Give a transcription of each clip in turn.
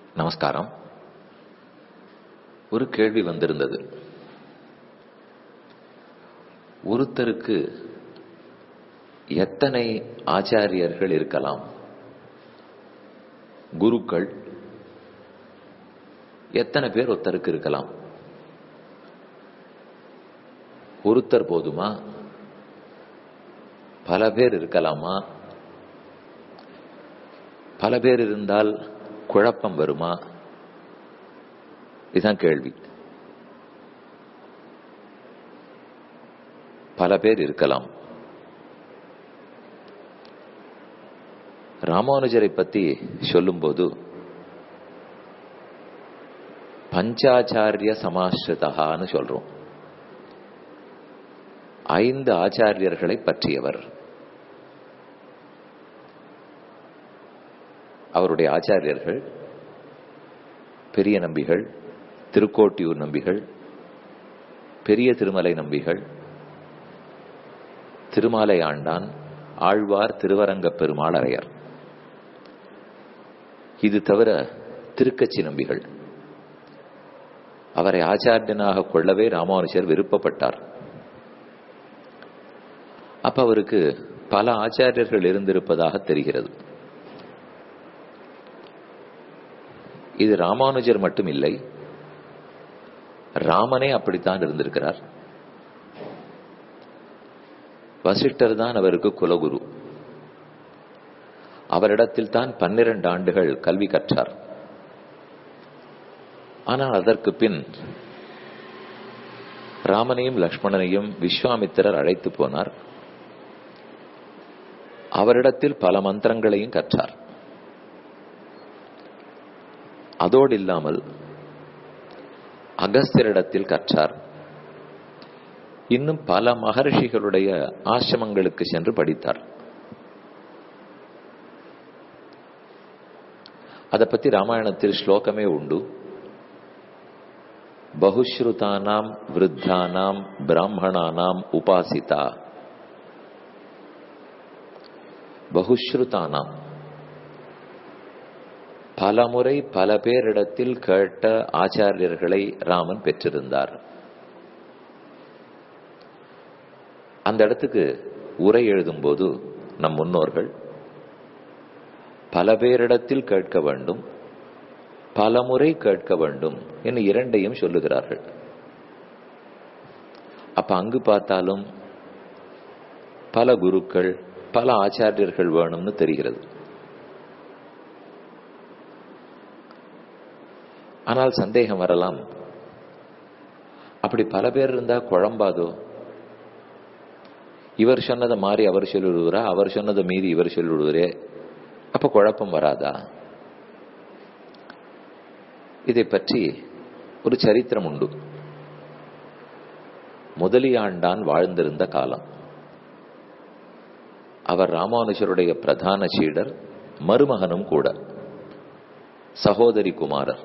நமஸ்காரம் ஒரு கேள்வி வந்திருந்தது ஒருத்தருக்கு எத்தனை ஆச்சாரியர்கள் இருக்கலாம் குருக்கள் எத்தனை பேர் ஒருத்தருக்கு இருக்கலாம் ஒருத்தர் போதுமா பல பேர் இருக்கலாமா பல பேர் இருந்தால் குழப்பம் வருமா இதுதான் கேள்வி பல பேர் இருக்கலாம் ராமானுஜரை பத்தி சொல்லும்போது பஞ்சாச்சாரிய சமாஸ்ரிதகான்னு சொல்றோம் ஐந்து ஆச்சாரியர்களை பற்றியவர் அவருடைய ஆச்சாரியர்கள் பெரிய நம்பிகள் திருக்கோட்டியூர் நம்பிகள் பெரிய திருமலை நம்பிகள் திருமாலை ஆண்டான் ஆழ்வார் திருவரங்க பெருமாள் அறையர் இது தவிர திருக்கச்சி நம்பிகள் அவரை ஆச்சாரியனாக கொள்ளவே ராமானுஜர் விருப்பப்பட்டார் அப்ப அவருக்கு பல ஆச்சாரியர்கள் இருந்திருப்பதாக தெரிகிறது இது ராமானுஜர் மட்டும் இல்லை ராமனே அப்படித்தான் இருந்திருக்கிறார் வசிஷ்டர் தான் அவருக்கு குலகுரு அவரிடத்தில் தான் பன்னிரண்டு ஆண்டுகள் கல்வி கற்றார் ஆனால் அதற்கு பின் ராமனையும் லக்ஷ்மணனையும் விஸ்வாமித்திரர் அழைத்து போனார் அவரிடத்தில் பல மந்திரங்களையும் கற்றார் அதோடு இல்லாமல் அகஸ்தியரிடத்தில் கற்றார் இன்னும் பல மகர்ஷிகளுடைய ஆசிரமங்களுக்கு சென்று படித்தார் அதை பத்தி ராமாயணத்தில் ஸ்லோகமே உண்டு பகுஸ்ருதானாம் விருத்தானாம் பிராமணானாம் உபாசிதா பகுஸ்ருதானாம் பலமுறை பல பேரிடத்தில் கேட்ட ஆச்சாரியர்களை ராமன் பெற்றிருந்தார் அந்த இடத்துக்கு உரை எழுதும்போது நம் முன்னோர்கள் பல பேரிடத்தில் கேட்க வேண்டும் பல முறை கேட்க வேண்டும் என்று இரண்டையும் சொல்லுகிறார்கள் அப்ப அங்கு பார்த்தாலும் பல குருக்கள் பல ஆச்சாரியர்கள் வேணும்னு தெரிகிறது ஆனால் சந்தேகம் வரலாம் அப்படி பல பேர் இருந்தா குழம்பாதோ இவர் சொன்னதை மாறி அவர் சொல்லிவிடுவாரா அவர் சொன்னதை மீறி இவர் சொல்லிவிடுவாரே அப்ப குழப்பம் வராதா இதை பற்றி ஒரு சரித்திரம் உண்டு முதலியாண்டான் வாழ்ந்திருந்த காலம் அவர் ராமானுஜருடைய பிரதான சீடர் மருமகனும் கூட சகோதரி குமாரர்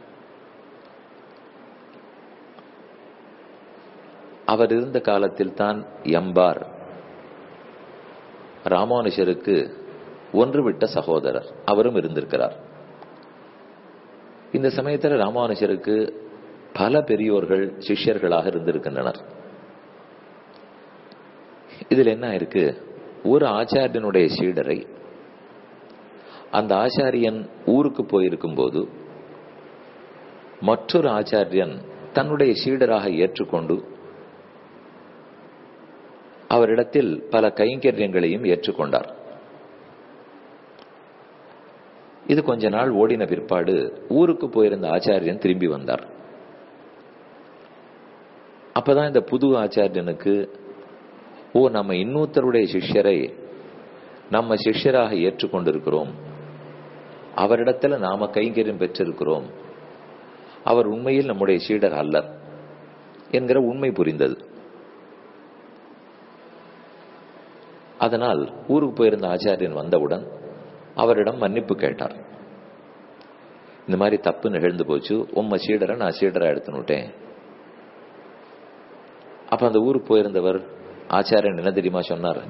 அவர் இருந்த காலத்தில் தான் எம்பார் ராமானுஜருக்கு ஒன்றுவிட்ட சகோதரர் அவரும் இருந்திருக்கிறார் இந்த சமயத்தில் ராமானுஜருக்கு பல பெரியோர்கள் சிஷ்யர்களாக இருந்திருக்கின்றனர் இதில் என்ன இருக்கு ஒரு ஆச்சாரியனுடைய சீடரை அந்த ஆச்சாரியன் ஊருக்கு போயிருக்கும் போது மற்றொரு ஆச்சாரியன் தன்னுடைய சீடராக ஏற்றுக்கொண்டு அவரிடத்தில் பல கைங்கரியங்களையும் ஏற்றுக்கொண்டார் இது கொஞ்ச நாள் ஓடின பிற்பாடு ஊருக்கு போயிருந்த ஆச்சாரியன் திரும்பி வந்தார் அப்பதான் இந்த புது ஆச்சாரியனுக்கு ஓ நம்ம இன்னொருத்தருடைய சிஷ்யரை நம்ம சிஷ்யராக ஏற்றுக்கொண்டிருக்கிறோம் அவரிடத்துல நாம கைங்கரியம் பெற்றிருக்கிறோம் அவர் உண்மையில் நம்முடைய சீடர் அல்லர் என்கிற உண்மை புரிந்தது அதனால் ஊருக்கு போயிருந்த ஆச்சாரியன் வந்தவுடன் அவரிடம் மன்னிப்பு கேட்டார் இந்த மாதிரி தப்பு நிகழ்ந்து போச்சு உம்ம சீடரை நான் சீடரா எடுத்துனுட்டேன் அப்ப அந்த ஊருக்கு போயிருந்தவர் ஆச்சாரியன் என்ன தெரியுமா சொன்னார்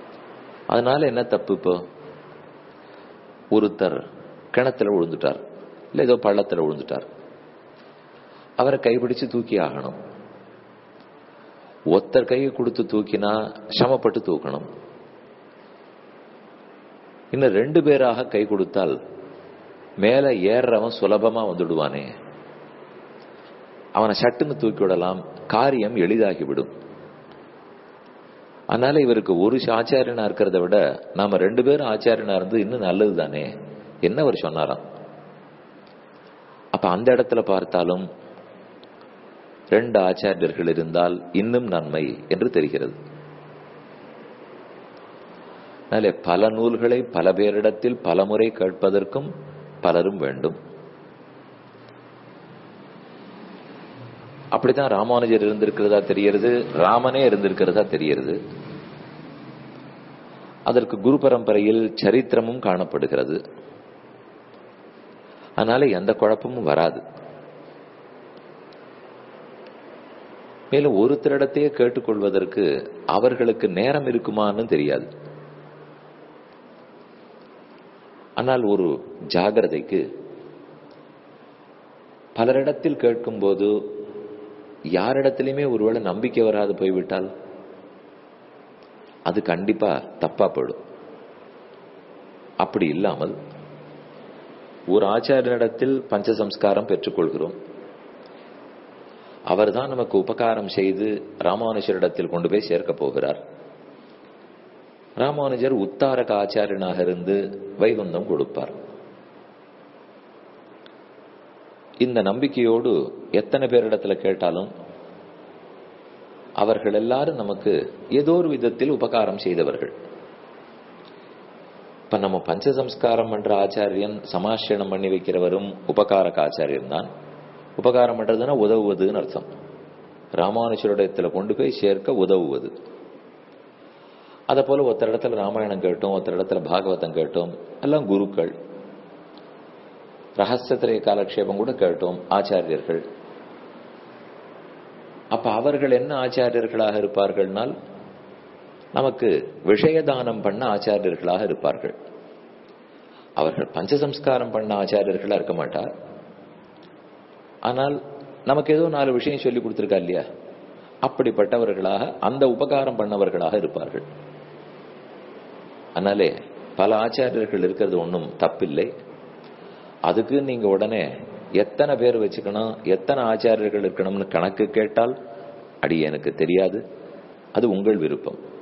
அதனால என்ன தப்பு இப்போ ஒருத்தர் கிணத்துல விழுந்துட்டார் இல்ல ஏதோ பள்ளத்துல விழுந்துட்டார் அவரை கைப்பிடிச்சு தூக்கி ஆகணும் ஒத்தர் கையை கொடுத்து தூக்கினா சிரமப்பட்டு தூக்கணும் இன்னும் ரெண்டு பேராக கை கொடுத்தால் மேல ஏறுறவன் சுலபமா வந்துடுவானே அவனை சட்டுன்னு தூக்கி விடலாம் காரியம் எளிதாகிவிடும் அதனால இவருக்கு ஒரு ஆச்சாரியனா இருக்கிறத விட நாம ரெண்டு பேரும் ஆச்சாரியனா இருந்து இன்னும் நல்லது தானே என்ன அவர் சொன்னாராம் அப்ப அந்த இடத்துல பார்த்தாலும் ரெண்டு ஆச்சாரியர்கள் இருந்தால் இன்னும் நன்மை என்று தெரிகிறது அதனாலே பல நூல்களை பல பேரிடத்தில் பல முறை கேட்பதற்கும் பலரும் வேண்டும் அப்படித்தான் ராமானுஜர் இருந்திருக்கிறதா தெரியறது ராமனே இருந்திருக்கிறதா தெரியறது அதற்கு குரு பரம்பரையில் சரித்திரமும் காணப்படுகிறது அதனால எந்த குழப்பமும் வராது மேலும் ஒருத்தரிடத்தையே கேட்டுக்கொள்வதற்கு அவர்களுக்கு நேரம் இருக்குமான்னு தெரியாது ஆனால் ஒரு ஜாகிரதைக்கு பலரிடத்தில் கேட்கும்போது யாரிடத்திலுமே ஒருவேளை நம்பிக்கை வராது போய்விட்டால் அது கண்டிப்பா தப்பா போயிடும் அப்படி இல்லாமல் ஒரு ஆச்சாரியனிடத்தில் பஞ்சசம்ஸ்காரம் பெற்றுக்கொள்கிறோம் அவர்தான் நமக்கு உபகாரம் செய்து ராமானுஜரிடத்தில் கொண்டு போய் சேர்க்க போகிறார் ராமானுஜர் உத்தாரக ஆச்சாரியனாக இருந்து வைகுந்தம் கொடுப்பார் இந்த நம்பிக்கையோடு எத்தனை பேரிடத்துல கேட்டாலும் அவர்கள் எல்லாரும் நமக்கு ஏதோ ஒரு விதத்தில் உபகாரம் செய்தவர்கள் இப்ப நம்ம பஞ்சசம்ஸ்காரம் பண்ற ஆச்சாரியன் சமாஷணம் பண்ணி வைக்கிறவரும் உபகாரக ஆச்சாரியன் தான் உபகாரம் பண்றதுன்னா உதவுவதுன்னு அர்த்தம் ராமானுஜரிடத்துல கொண்டு போய் சேர்க்க உதவுவது அத போல ஒருத்தர் இடத்துல ராமாயணம் கேட்டோம் ஒருத்தர் இடத்துல பாகவதம் கேட்டோம் எல்லாம் குருக்கள் ரகசியத்திரை காலக்ஷேபம் கூட கேட்டோம் ஆச்சாரியர்கள் அப்ப அவர்கள் என்ன ஆச்சாரியர்களாக இருப்பார்கள்னால் நமக்கு விஷயதானம் பண்ண ஆச்சாரியர்களாக இருப்பார்கள் அவர்கள் பஞ்சசம்ஸ்காரம் பண்ண ஆச்சாரியர்களா இருக்க மாட்டார் ஆனால் நமக்கு ஏதோ நாலு விஷயம் சொல்லி கொடுத்திருக்கா இல்லையா அப்படிப்பட்டவர்களாக அந்த உபகாரம் பண்ணவர்களாக இருப்பார்கள் அதனாலே பல ஆச்சாரியர்கள் இருக்கிறது ஒன்றும் தப்பில்லை அதுக்கு நீங்க உடனே எத்தனை பேர் வச்சுக்கணும் எத்தனை ஆச்சாரியர்கள் இருக்கணும்னு கணக்கு கேட்டால் அடி எனக்கு தெரியாது அது உங்கள் விருப்பம்